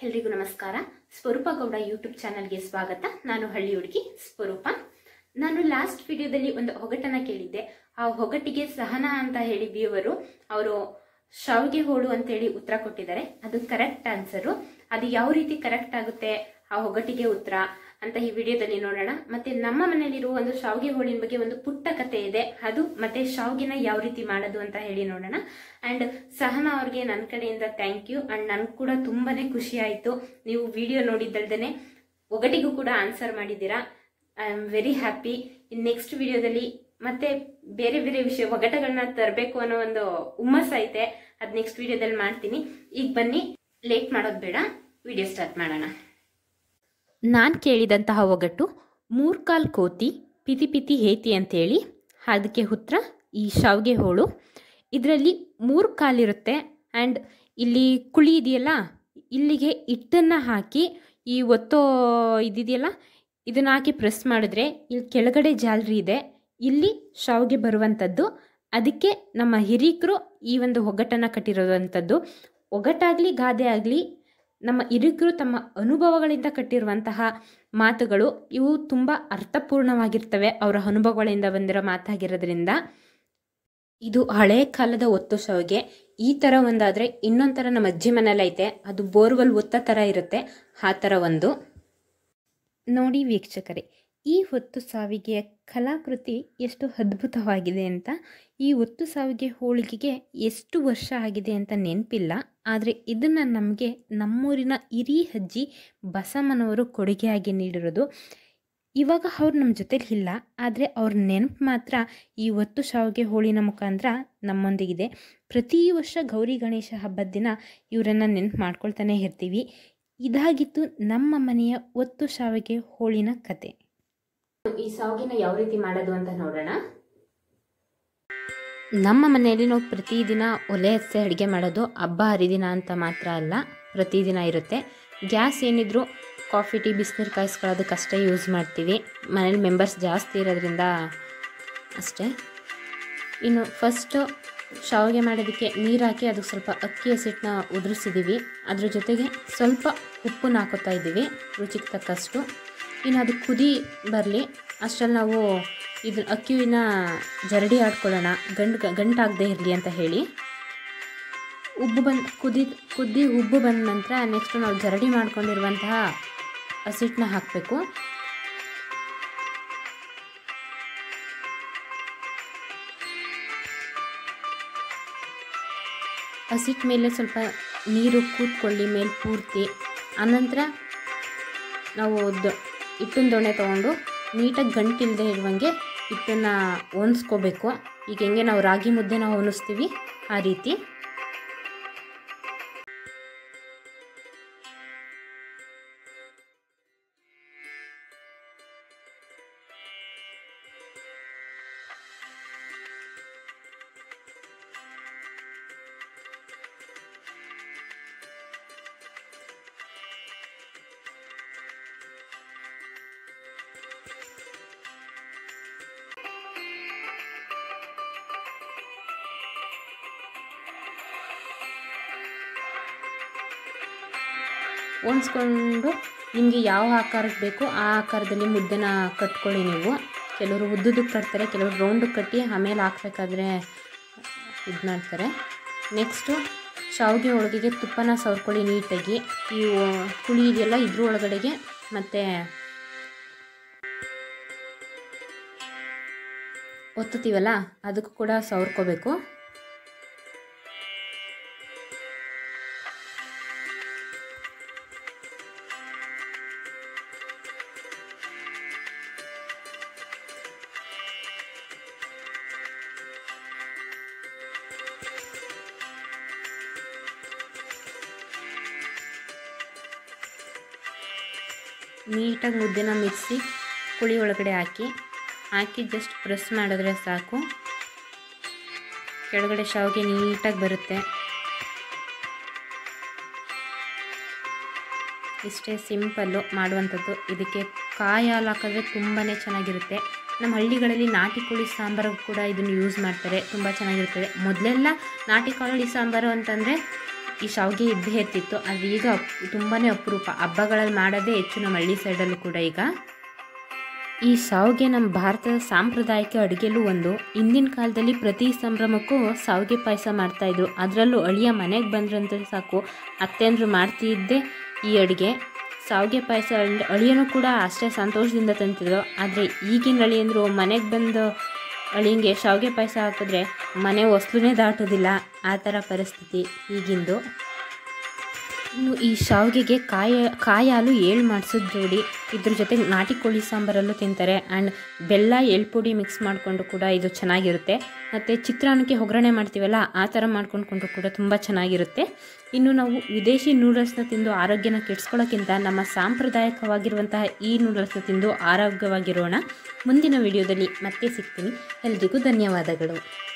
ಎಲ್ರಿಗೂ ನಮಸ್ಕಾರ ಸ್ವರೂಪ ಗೌಡ ಯೂಟ್ಯೂಬ್ ಚಾನಲ್ಗೆ ಸ್ವಾಗತ ನಾನು ಹಳ್ಳಿ ಹುಡುಗಿ ಸ್ವರೂಪ ನಾನು ಲಾಸ್ಟ್ ವಿಡಿಯೋದಲ್ಲಿ ಒಂದು ಹೊಗಟನ್ನ ಕೇಳಿದ್ದೆ ಆ ಹೊಗಟಿಗೆ ಸಹನ ಅಂತ ಹೇಳಿ ವ್ಯೂವರು ಅವರು ಶಾವಿಗೆ ಹೋಳು ಅಂತೇಳಿ ಉತ್ತರ ಕೊಟ್ಟಿದ್ದಾರೆ ಅದು ಕರೆಕ್ಟ್ ಆನ್ಸರು ಅದು ಯಾವ ರೀತಿ ಕರೆಕ್ಟ್ ಆಗುತ್ತೆ ಆ ಹೊಗಟಿಗೆ ಉತ್ತರ ಅಂತ ಈ ವಿಡಿಯೋದಲ್ಲಿ ನೋಡೋಣ ಮತ್ತೆ ನಮ್ಮ ಮನೆಯಲ್ಲಿರುವ ಒಂದು ಶಾವಿಗೆ ಹೋಳಿನ ಬಗ್ಗೆ ಒಂದು ಪುಟ್ಟ ಕತೆ ಇದೆ ಅದು ಮತ್ತೆ ಶಾವಿಗೆನ ಯಾವ ರೀತಿ ಮಾಡೋದು ಅಂತ ಹೇಳಿ ನೋಡೋಣ ಅಂಡ್ ಸಹನಾ ಅವ್ರಿಗೆ ನನ್ನ ಕಡೆಯಿಂದ ಥ್ಯಾಂಕ್ ಯು ಅಂಡ್ ನನ್ಗೆ ಕೂಡ ತುಂಬಾನೇ ಖುಷಿ ಆಯ್ತು ನೀವು ವಿಡಿಯೋ ನೋಡಿದ್ದಲ್ದೇನೆ ಒಗಟಿಗೂ ಕೂಡ ಆನ್ಸರ್ ಮಾಡಿದ್ದೀರಾ I am very happy in next ವಿಡಿಯೋದಲ್ಲಿ ಮತ್ತೆ ಬೇರೆ ಬೇರೆ ವಿಷಯ ಒಗಟಗಳನ್ನ ತರಬೇಕು ಅನ್ನೋ ಒಂದು ಹುಮ್ಮಸ್ ಐತೆ ಅದ್ ನೆಕ್ಸ್ಟ್ ವಿಡಿಯೋದಲ್ಲಿ ಮಾಡ್ತೀನಿ ಈಗ ಬನ್ನಿ ಲೇಟ್ ಮಾಡೋದು ಬೇಡ ವಿಡಿಯೋ ಸ್ಟಾರ್ಟ್ ಮಾಡೋಣ ನಾನು ಕೇಳಿದಂತಹ ಒಗಟು ಮೂರ್ಕಾಲ್ ಕೋತಿ ಪಿತಿ ಪಿತಿ ಹೇತಿ ಅಂತೇಳಿ ಅದಕ್ಕೆ ಉತ್ತರ ಈ ಶಾವಿಗೆ ಹೋಳು ಇದರಲ್ಲಿ ಮೂರು ಕಾಲಿರುತ್ತೆ ಆ್ಯಂಡ್ ಇಲ್ಲಿ ಕುಳಿ ಇದೆಯಲ್ಲ ಇಲ್ಲಿಗೆ ಹಿಟ್ಟನ್ನು ಹಾಕಿ ಈ ಒತ್ತೋ ಇದಿದೆಯಲ್ಲ ಇದನ್ನು ಹಾಕಿ ಪ್ರೆಸ್ ಮಾಡಿದ್ರೆ ಇಲ್ಲಿ ಕೆಳಗಡೆ ಜಾಲರಿ ಇದೆ ಇಲ್ಲಿ ಶಾವಿಗೆ ಬರುವಂಥದ್ದು ಅದಕ್ಕೆ ನಮ್ಮ ಹಿರೀಕರು ಈ ಒಂದು ಒಗ್ಗಟ್ಟನ್ನು ಕಟ್ಟಿರುವಂಥದ್ದು ಒಗಟಾಗಲಿ ಗಾದೆ ಆಗಲಿ ನಮ್ಮ ಹಿರಿಕರು ತಮ್ಮ ಅನುಭವಗಳಿಂದ ಕಟ್ಟಿರುವಂತಹ ಮಾತುಗಳು ಇವು ತುಂಬ ಅರ್ಥಪೂರ್ಣವಾಗಿರ್ತವೆ ಅವರ ಅನುಭವಗಳಿಂದ ಬಂದಿರೋ ಮಾತಾಗಿರೋದ್ರಿಂದ ಇದು ಹಳೆ ಕಾಲದ ಒತ್ತು ಶಾವಿಗೆ ಈ ಥರ ಒಂದಾದರೆ ಇನ್ನೊಂದು ಥರ ನಮ್ಮ ಅಜ್ಜಿ ಮನೇಲಿ ಐತೆ ಅದು ಬೋರ್ವೆಲ್ ಒತ್ತ ಥರ ಇರುತ್ತೆ ಆ ಥರ ಒಂದು ನೋಡಿ ವೀಕ್ಷಕರೇ ಈ ಹೊತ್ತು ಸಾವಿಗೆಯ ಕಲಾಕೃತಿ ಎಷ್ಟು ಅದ್ಭುತವಾಗಿದೆ ಅಂತ ಈ ಒತ್ತು ಸಾವಿಗೆ ಹೋಳಿಗೆಗೆ ಎಷ್ಟು ವರ್ಷ ಆಗಿದೆ ಅಂತ ನೆನಪಿಲ್ಲ ಆದರೆ ಇದನ್ನು ನಮಗೆ ನಮ್ಮೂರಿನ ಹಿರಿ ಅಜ್ಜಿ ಬಸಮ್ಮನವರು ಕೊಡುಗೆಯಾಗಿ ನೀಡಿರೋದು ಇವಾಗ ಅವ್ರು ನಮ್ಮ ಜೊತೆಲಿ ಇಲ್ಲ ಆದರೆ ಅವ್ರ ನೆನಪು ಮಾತ್ರ ಈ ಒತ್ತು ಶಾವಿಗೆ ಹೋಳಿನ ಮುಖಾಂತರ ನಮ್ಮೊಂದಿಗಿದೆ ಪ್ರತಿ ವರ್ಷ ಗೌರಿ ಗಣೇಶ ಹಬ್ಬದ ದಿನ ಇವರನ್ನು ನೆನಪು ಮಾಡ್ಕೊಳ್ತಾನೆ ಇರ್ತೀವಿ ಇದಾಗಿತ್ತು ನಮ್ಮ ಮನೆಯ ಒತ್ತು ಶಾವಿಗೆ ಹೋಳಿನ ಕತೆ ಈ ಸಾವಿಗೆನ ಯಾವ ರೀತಿ ಮಾಡೋದು ಅಂತ ನೋಡೋಣ ನಮ್ಮ ಮನೆಯಲ್ಲಿ ನಾವು ಪ್ರತಿದಿನ ಒಲೆ ಹಚ್ಚಿ ಅಡುಗೆ ಮಾಡೋದು ಹಬ್ಬ ಹರಿದಿನ ಅಂತ ಮಾತ್ರ ಅಲ್ಲ ಪ್ರತಿದಿನ ಇರುತ್ತೆ ಗ್ಯಾಸ್ ಏನಿದ್ರು ಕಾಫಿ ಟೀ ಬಿಸಿನೀರು ಕಾಯಿಸ್ಕೊಳ್ಳೋದಕ್ಕಷ್ಟೇ ಯೂಸ್ ಮಾಡ್ತೀವಿ ಮನೇಲಿ ಮೆಂಬರ್ಸ್ ಜಾಸ್ತಿ ಇರೋದ್ರಿಂದ ಅಷ್ಟೇ ಇನ್ನು ಫಸ್ಟು ಶಾವಿಗೆ ಮಾಡೋದಕ್ಕೆ ನೀರು ಹಾಕಿ ಅದಕ್ಕೆ ಸ್ವಲ್ಪ ಅಕ್ಕಿ ಹಸಿಟ್ಟನ್ನ ಉದುರಿಸಿದ್ದೀವಿ ಅದ್ರ ಜೊತೆಗೆ ಸ್ವಲ್ಪ ಉಪ್ಪನ್ನ ಹಾಕೋತಾ ಇದ್ದೀವಿ ರುಚಿಗೆ ತಕ್ಕಷ್ಟು ಇನ್ನು ಅದು ಕುದಿ ಬರಲಿ ಅಷ್ಟರಲ್ಲಿ ನಾವು ಇದು ಅಕ್ಕಿನ ಜರಡಿ ಆಡ್ಕೊಳ್ಳೋಣ ಗಂಟು ಗಂಟಾಗದೇ ಇರಲಿ ಅಂತ ಹೇಳಿ ಉಬ್ಬು ಬಂದು ಕುದಿ ಕುದ್ದಿ ಉಬ್ಬು ಬಂದ ನಂತರ ನೆಕ್ಸ್ಟ್ ನಾವು ಜರಡಿ ಮಾಡ್ಕೊಂಡಿರುವಂತಹ ಹಸಿಟ್ಟನ್ನ ಹಾಕಬೇಕು ಹಸಿಟ್ಟು ಮೇಲೆ ಸ್ವಲ್ಪ ನೀರು ಕೂತ್ಕೊಳ್ಳಿ ಮೇಲೆ ಪೂರ್ತಿ ಆನಂತರ ನಾವು ದ ಹಿಟ್ಟಿನ ದೊಣ್ಣೆ ತೊಗೊಂಡು ನೀಟಾಗಿ ಗಂಟಿಲ್ಲದೆ ಇರುವಂಗೆ ಹಿಟ್ಟನ್ನು ಒನ್ಸ್ಕೋಬೇಕು ಈಗ ಹೆಂಗೆ ನಾವು ರಾಗಿ ಮುದ್ದೆ ನಾವು ಒನಿಸ್ತೀವಿ ಆ ರೀತಿ ಒನ್ಸ್ಕೊಂಡು ನಿಮಗೆ ಯಾವ ಆಕಾರಕ್ಕೆ ಬೇಕೋ ಆ ಆಕಾರದಲ್ಲಿ ಮುದ್ದೆನ ಕಟ್ಕೊಳ್ಳಿ ನೀವು ಕೆಲವರು ಉದ್ದುದಕ್ಕೆ ಕಟ್ತಾರೆ ಕೆಲವರು ರೌಂಡಕ್ಕೆ ಕಟ್ಟಿ ಆಮೇಲೆ ಹಾಕ್ಬೇಕಾದ್ರೆ ಇದು ಮಾಡ್ತಾರೆ ನೆಕ್ಸ್ಟು ಶಾವಿಗೆ ಒಳಗೆಗೆ ತುಪ್ಪನ ಸವರ್ಕೊಳ್ಳಿ ನೀಟಾಗಿ ಈ ಕುಳಿ ಇದೆಯಲ್ಲ ಇದ್ರ ಒಳಗಡೆಗೆ ಮತ್ತು ಒತ್ತುತ್ತೀವಲ್ಲ ಅದಕ್ಕೂ ಕೂಡ ಸವರ್ಕೋಬೇಕು ನೀಟಾಗಿ ಮುದ್ದೆನ ಮಿಕ್ಸಿ ಕುಳಿ ಒಳಗಡೆ ಹಾಕಿ ಹಾಕಿ ಜಸ್ಟ್ ಪ್ರೆಸ್ ಮಾಡಿದ್ರೆ ಸಾಕು ಕೆಳಗಡೆ ಶಾವಿಗೆ ನೀಟಾಗಿ ಬರುತ್ತೆ ಇಷ್ಟೇ ಸಿಂಪಲ್ಲು ಮಾಡುವಂಥದ್ದು ಇದಕ್ಕೆ ಕಾಯಿ ಹಾಲು ಹಾಕಿದ್ರೆ ತುಂಬಾ ಚೆನ್ನಾಗಿರುತ್ತೆ ನಮ್ಮ ಹಳ್ಳಿಗಳಲ್ಲಿ ನಾಟಿ ಕೋಳಿ ಸಾಂಬಾರು ಕೂಡ ಇದನ್ನು ಯೂಸ್ ಮಾಡ್ತಾರೆ ತುಂಬ ಚೆನ್ನಾಗಿರ್ತದೆ ಮೊದಲೆಲ್ಲ ನಾಟಿ ಕೋಳಿ ಸಾಂಬಾರು ಅಂತಂದರೆ ಈ ಶಾವಿಗೆ ಇದ್ದೇ ಇರ್ತಿತ್ತು ಆದರೆ ಈಗ ತುಂಬಾ ಅಪರೂಪ ಹಬ್ಬಗಳಲ್ಲಿ ಮಾಡೋದೇ ಹೆಚ್ಚು ನಮ್ಮ ಹಳ್ಳಿ ಸೈಡಲ್ಲೂ ಕೂಡ ಈಗ ಈ ಶಾವಿಗೆ ನಮ್ಮ ಭಾರತದ ಸಾಂಪ್ರದಾಯಿಕ ಅಡುಗೆಲೂ ಒಂದು ಹಿಂದಿನ ಕಾಲದಲ್ಲಿ ಪ್ರತಿ ಸಂಭ್ರಮಕ್ಕೂ ಶಾವಿಗೆ ಪಾಯಸ ಮಾಡ್ತಾಯಿದ್ರು ಅದರಲ್ಲೂ ಅಳಿಯ ಮನೆಗೆ ಬಂದ್ರಂತ ಸಾಕು ಅತ್ತೆಂದ್ರು ಮಾಡ್ತಿದ್ದೆ ಈ ಅಡುಗೆ ಶಾವಿಗೆ ಪಾಯಸ ಅಳ್- ಅಳಿಯನೂ ಕೂಡ ಅಷ್ಟೇ ಸಂತೋಷದಿಂದ ತಂತಿದ್ರು ಆದರೆ ಈಗಿನ ಅಳಿಯಂದ್ರು ಮನೆಗೆ ಬಂದು ಅಳಿಯಂಗೆ ಶಾವಿಗೆ ಪಾಯಸ ಹಾಕಿದ್ರೆ ಮನೆ ಹೊಸ್ಲುನೇ ದಾಟೋದಿಲ್ಲ ಆ ಥರ ಪರಿಸ್ಥಿತಿ ಈಗಿಂದು ಇನ್ನು ಈ ಶಾವಿಗೆಗೆ ಕಾಯ ಕಾಯಿ ಹಾಲು ಏಳು ಮಾಡಿಸೋದು ಜೋಡಿ ಇದ್ರ ಜೊತೆಗೆ ನಾಟಿ ಕೋಳಿ ಸಾಂಬಾರಲ್ಲೂ ತಿಂತಾರೆ ಆ್ಯಂಡ್ ಬೆಲ್ಲ ಎಳ್ಪುಡಿ ಮಿಕ್ಸ್ ಮಾಡಿಕೊಂಡು ಕೂಡ ಇದು ಚೆನ್ನಾಗಿರುತ್ತೆ ಮತ್ತು ಚಿತ್ರಾನ್ನಕ್ಕೆ ಒಗ್ಗರಣೆ ಮಾಡ್ತೀವಲ್ಲ ಆ ಥರ ಮಾಡ್ಕೊಂಡ್ಕೊಂಡ್ರು ಕೂಡ ತುಂಬ ಚೆನ್ನಾಗಿರುತ್ತೆ ಇನ್ನು ನಾವು ವಿದೇಶಿ ನೂಡಲ್ಸ್ನ ತಿಂದು ಆರೋಗ್ಯನ ಕೆಡಿಸ್ಕೊಳ್ಳೋಕ್ಕಿಂತ ನಮ್ಮ ಸಾಂಪ್ರದಾಯಿಕವಾಗಿರುವಂತಹ ಈ ನೂಡಲ್ಸ್ನ ತಿಂದು ಆರೋಗ್ಯವಾಗಿರೋಣ ಮುಂದಿನ ವಿಡಿಯೋದಲ್ಲಿ ಮತ್ತೆ ಸಿಗ್ತೀನಿ ಎಲ್ರಿಗೂ ಧನ್ಯವಾದಗಳು